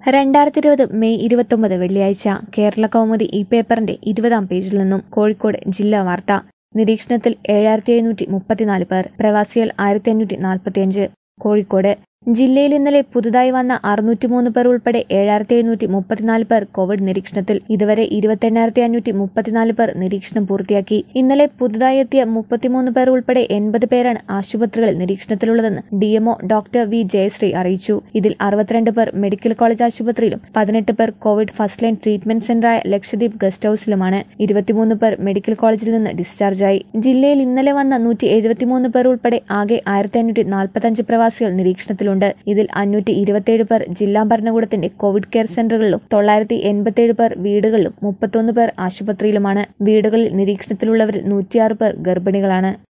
രണ്ടായിരത്തി ഇരുപത് മെയ് ഇരുപത്തൊമ്പത് വെള്ളിയാഴ്ച കേരള കൗമുദി ഈ പേപ്പറിന്റെ ഇരുപതാം പേജിൽ നിന്നും കോഴിക്കോട് ജില്ലാ വാർത്ത നിരീക്ഷണത്തിൽ ഏഴായിരത്തി എഴുന്നൂറ്റി മുപ്പത്തിനാല് പേർ പ്രവാസികൾ ആയിരത്തി അഞ്ഞൂറ്റി നാൽപ്പത്തിയഞ്ച് കോഴിക്കോട് ജില്ലയിൽ ഇന്നലെ പുതുതായി വന്ന അറുന്നൂറ്റിമൂന്ന് പേർ ഉൾപ്പെടെ ഏഴായിരത്തി എഴുന്നൂറ്റി മുപ്പത്തിനാല് പേർ കോവിഡ് നിരീക്ഷണത്തിൽ ഇതുവരെ ഇരുപത്തെണ്ണായിരത്തി അഞ്ഞൂറ്റി മുപ്പത്തിനാല് പേർ നിരീക്ഷണം പൂർത്തിയാക്കി ഇന്നലെ പുതുതായി എത്തിയ മുപ്പത്തിമൂന്ന് പേർ ഉൾപ്പെടെ എൺപത് പേരാണ് ആശുപത്രികളിൽ നിരീക്ഷണത്തിലുള്ളതെന്ന് ഡിഎംഒ ഡോക്ടർ വി ജയശ്രീ അറിയിച്ചു ഇതിൽ അറുപത്തിരണ്ട് പേർ മെഡിക്കൽ കോളേജ് ആശുപത്രിയിലും പതിനെട്ട് പേർ കോവിഡ് ഫസ്റ്റ് ലൈൻ ട്രീറ്റ്മെന്റ് സെന്ററായ ലക്ഷദ്വീപ് ഗസ്റ്റ് ഹൌസിലുമാണ് ഇരുപത്തിമൂന്ന് പേർ മെഡിക്കൽ കോളേജിൽ നിന്ന് ഡിസ്ചാർജായി ജില്ലയിൽ ഇന്നലെ വന്ന നൂറ്റി എഴുപത്തിമൂന്ന് പേർ ഉൾപ്പെടെ ആകെ ആയിരത്തി അഞ്ഞൂറ്റി നാൽപ്പത്തഞ്ച് പ്രവാസികൾ നിരീക്ഷണത്തിലുണ്ട് ഇതിൽ അഞ്ഞൂറ്റി ഇരുപത്തിയേഴ് പേർ ജില്ലാ ഭരണകൂടത്തിന്റെ കോവിഡ് കെയർ സെന്ററുകളിലും തൊള്ളായിരത്തി എൺപത്തിയേഴ് പേർ വീടുകളിലും മുപ്പത്തൊന്ന് പേർ ആശുപത്രിയിലുമാണ് വീടുകളിൽ നിരീക്ഷണത്തിലുള്ളവരിൽ നൂറ്റിയാറ് പേർ ഗർഭിണികളാണ്